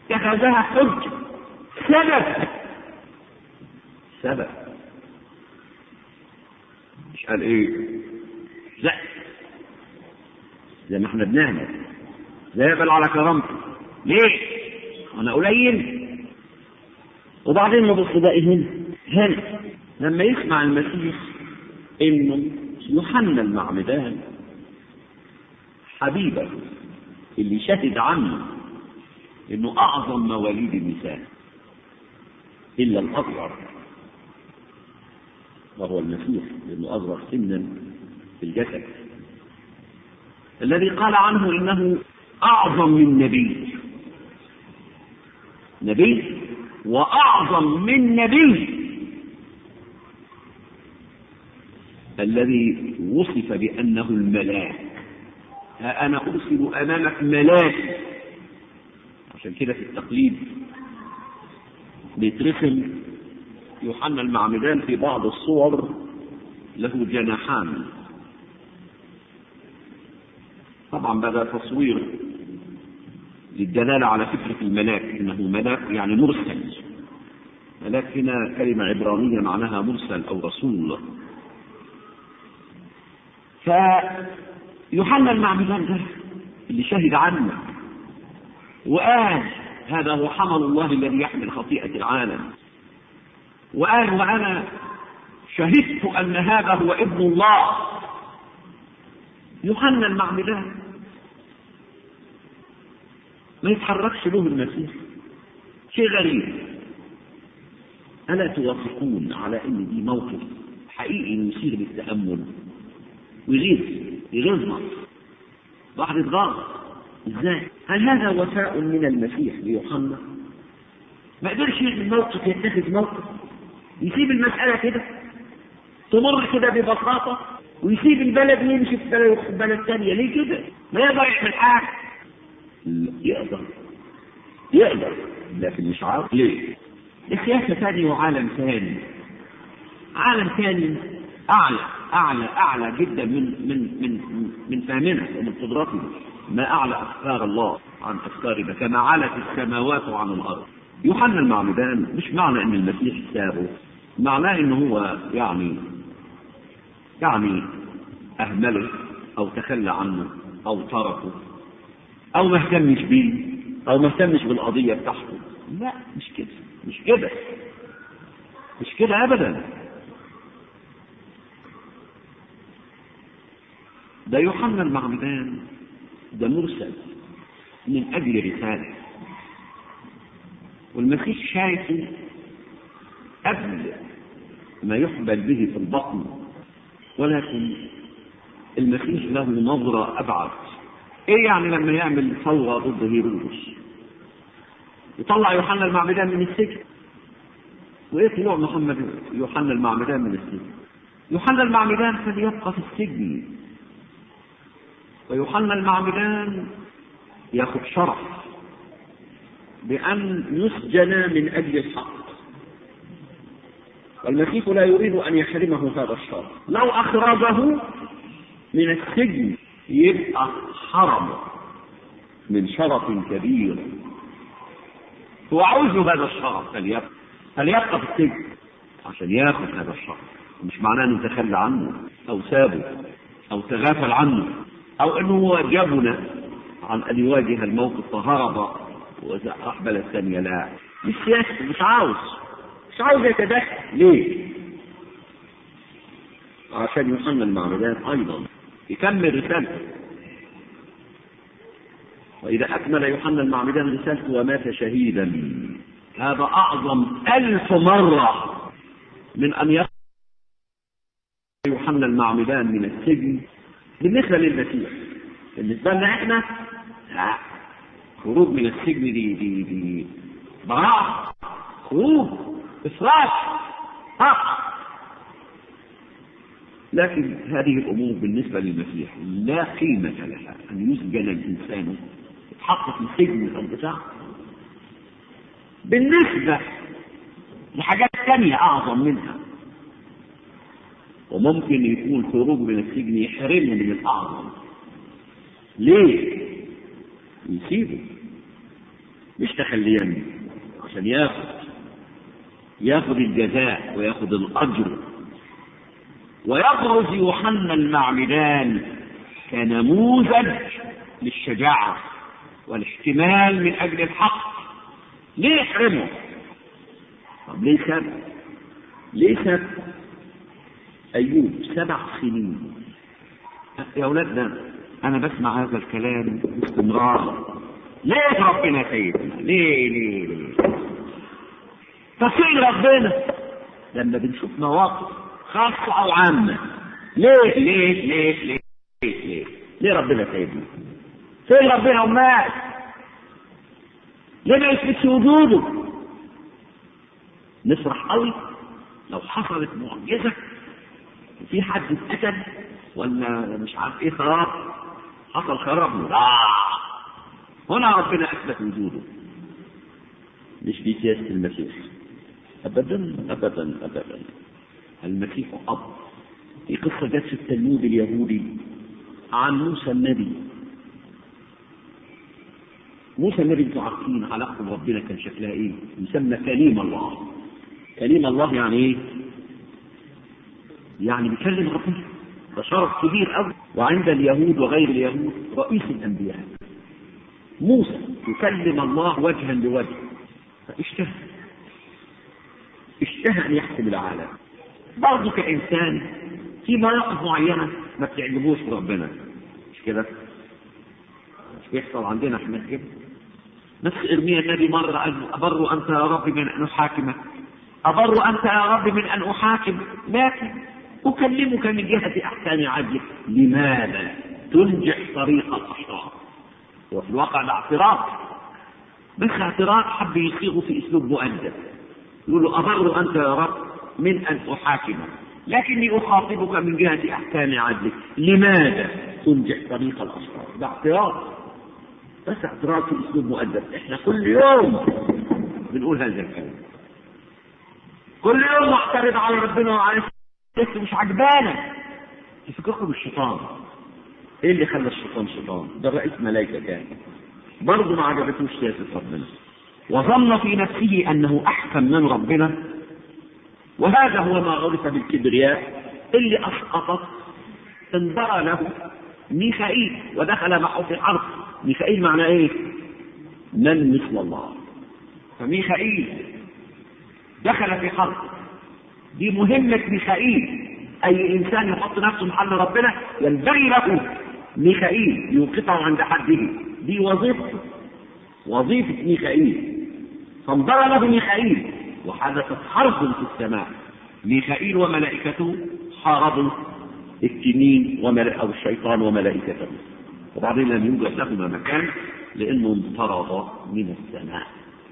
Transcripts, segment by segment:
اتخذها حجة سبب سبب مش قال ايه لا زي ما احنا بنعمل زي يقبل على كرامتي ليه انا قليل وبعدين نبص بقى هنا هنا لما يسمع المسيح انه يوحنا المعمدان حبيبه اللي شهد عنه انه اعظم مواليد النساء الا الاصغر وهو المسيح لانه اصغر سنا في الجسد الذي قال عنه انه اعظم من نبي نبي واعظم من نبي الذي وصف بانه الملاك ها انا ارسل امامك ملاك عشان كده في التقليد بيترسم يوحنا المعمدان في بعض الصور له جناحان طبعا بدا تصوير للدلالة على فكرة الملاك إنه ملاك يعني مرسل ملاك هنا كلمة عبرانية معناها مرسل أو رسول فيوحنا المعمدان ده اللي شهد عنه وقال هذا هو حمل الله الذي يحمل خطيئة العالم وقال وأنا شهدت أن هذا هو ابن الله يوحنا المعمدان ما يتحركش له المسيح شيء غريب ألا توافقون على أن دي موقف حقيقي يثير للتأمل ويغيظ يغيظنا واحد يتغاظ ازاي؟ هل هذا وفاء من المسيح ليوحنا؟ ما قدرش يعمل موقف يتخذ موقف يسيب المسألة كده تمر كده ببساطة ويسيب البلد يمشي في بلد, في بلد ثانية ليه كده؟ ما يقدر يعمل حاجة يقدر يقدر لكن مش عارف ليه؟ السياسة ثاني وعالم ثاني عالم ثاني أعلى أعلى أعلى جدا من من من من فهمنا ومن قدرتنا ما أعلى أفكار الله عن أفكارنا كما علت السماوات عن الأرض يوحنا المعمدان مش معنى أن المسيح سابه معناه أنه هو يعني يعني أهمله أو تخلى عنه أو تركه أو ما اهتمش بيه أو ما اهتمش بالقضية بتاعته لا مش كده مش كده مش كده أبدا ده يوحنا المعمدان ده مرسل من أجل رسالة والمسيح شايفه قبل ما يحبل به في البطن ولكن المسيح له نظرة أبعد إيه يعني لما يعمل ثورة ضد هيرودس يطلع يوحنا المعمدان من السجن وإيه طلوع محمد يوحنا المعمدان من السجن يوحنا المعمدان فليبقى في السجن ويوحنا المعمدان ياخذ شرف بأن يسجن من أجل الحق والمسيح لا يريد أن يحرمه هذا الشرف لو أخرجه من السجن يبقى حرم من شرف كبير هو عاوز هذا الشرف فليبقى فليبقى في السجن عشان ياخذ هذا الشرف مش معناه انه تخلى عنه او سابه او تغافل عنه او انه هو جبن عن ان يواجه الموقف فهرب واحبل الثانيه لا مش سياسي مش عاوز مش عاوز يتدخل ليه؟ عشان يوحنا المعمدان ايضا يكمل رسالته واذا اكمل يوحنا المعمدان رسالته ومات شهيدا هذا اعظم الف مره من ان يخرج يوحنا المعمدان من السجن بالنسبه للمسيح بالنسبه لنا احنا لا خروج من السجن دي دي دي براءة خروج إفراج حق لكن هذه الأمور بالنسبة للمسيح لا قيمة لها أن يسجن الإنسان يتحط في السجن أو بتاع بالنسبة لحاجات ثانية أعظم منها وممكن يكون خروج من السجن يحرمه من الأعظم ليه؟ يسيبه مش تخليا عشان ياخد ياخد الجزاء وياخد الأجر ويخرج يوحنا المعمدان كنموذج للشجاعة والاحتمال من أجل الحق ليه يحرمه؟ طب ليه ساب؟ ليه ساب أيوب سبع سنين يا أولادنا أنا بسمع هذا الكلام باستمرار ليه ربنا سيدنا؟ ليه ليه ليه؟ تصير ربنا لما بنشوف مواقف خاصة أو عامة ليه ليه ليه ليه ليه ليه, ليه ربنا سيدنا؟ فين ربنا ومات؟ ليه ما يثبتش وجوده؟ نفرح قوي لو حصلت معجزة وفي حد اتقتل ولا مش عارف ايه خراب حصل خراب لا هنا ربنا اثبت وجوده مش في سياسة المسيح ابدا ابدا ابدا المسيح اب في قصة جت في التلمود اليهودي عن موسى النبي موسى النبي انتوا عارفين علاقته بربنا كان شكلها ايه؟ يسمى كليم الله. كليم الله يعني ايه؟ يعني بيكلم ربنا. ده شرف كبير قوي وعند اليهود وغير اليهود رئيس الانبياء. موسى يكلم الله وجها لوجه فاشتهى اشتهى ان يحكم العالم. برضه كانسان في مواقف معينه ما بتعجبوش ربنا مش كده؟ مش بيحصل عندنا احنا كده؟ نفس ارميا النبي مره قال له ابر انت يا رب من ان احاكمك ابر انت يا رب من ان احاكم لكن اكلمك من جهه احكام عدلك لماذا تنجح طريق الاشرار وفي الواقع ده اعتراض بس اعتراض حب يصيغه في اسلوب مؤدب يقول له ابر انت يا رب من ان احاكمك لكني اخاطبك من جهه احكام عدلك لماذا تنجح طريق الاشرار ده اعتراض بس اعتراض في اسلوب مؤدب احنا كل يوم بنقول هذا الكلام كل يوم نعترض على ربنا وعلى بس مش عجبانا تفكركم بالشيطان ايه اللي خلى الشيطان شيطان ده رئيس ملائكه كان برضه ما عجبتوش سياسه ربنا وظن في نفسه انه احسن من ربنا وهذا هو ما عرف بالكبرياء اللي اسقطت انبرى له ميخائيل ودخل معه في حرب ميخائيل معناه ايه من مثل الله فميخائيل دخل في حرب دي مهمة ميخائيل أي إنسان يحط نفسه محل ربنا ينبغي له ميخائيل يوقفه عند حده دي وظيفته وظيفة ميخائيل فانضر له ميخائيل وحدثت حرب في السماء ميخائيل وملائكته حاربوا التنين وملأ أو الشيطان وملائكته وبعدين لم يوجد لهما مكان لأنه انطرد من السماء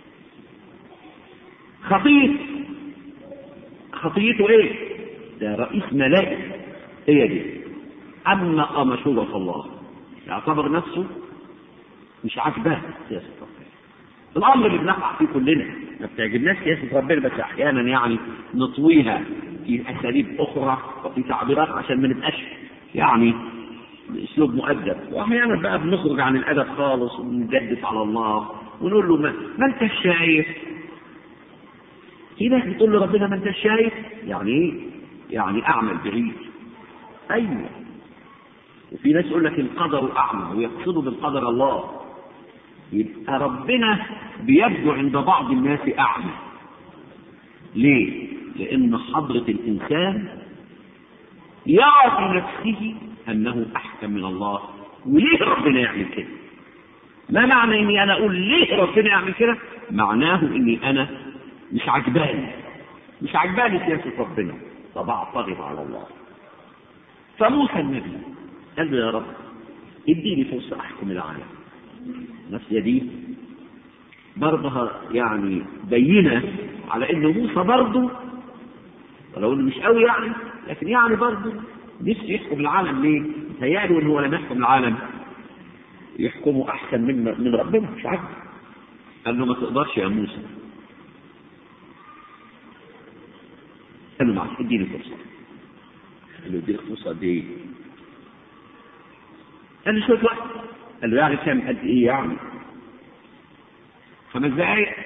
خطيط خطيته ايه؟ ده رئيس ملائكة هي دي أما مشورة الله يعتبر نفسه مش عاجباه سياسة ربنا الأمر اللي بنقع فيه كلنا ما بتعجبناش سياسة ربنا بس أحيانا يعني نطويها في أساليب أخرى وفي تعبيرات عشان ما نبقاش يعني بأسلوب مؤدب وأحيانا بقى بنخرج عن الأدب خالص ونجدف على الله ونقول له ما, ما أنت شايف في ناس بتقول لربنا ما انت شايف يعني ايه؟ يعني اعمل بعيد ايوه وفي ناس يقول لك القدر اعمى ويقصدوا بالقدر الله يبقى ربنا بيبدو عند بعض الناس اعمى ليه؟ لان حضرة الانسان يرى في نفسه انه احكم من الله وليه ربنا يعمل كده؟ ما معنى اني انا اقول ليه ربنا يعمل كده؟ معناه اني انا مش عجباني مش عجباني سياسة ربنا طب اعترض على الله فموسى النبي قال له يا رب اديني فرصة احكم العالم نفس دي برضها يعني بينة على ان موسى برضه ولو انه مش قوي يعني لكن يعني برضه نفسه يحكم العالم ليه؟ متهيأله ان هو لما يحكم العالم يحكمه احسن من من ربنا مش عارف قال له ما تقدرش يا موسى قال له معلش اديني فرصه قال له اديني فرصه قد ايه؟ قال له شويه وقت قال له يعني كام قد ايه يعني؟ خمس دقايق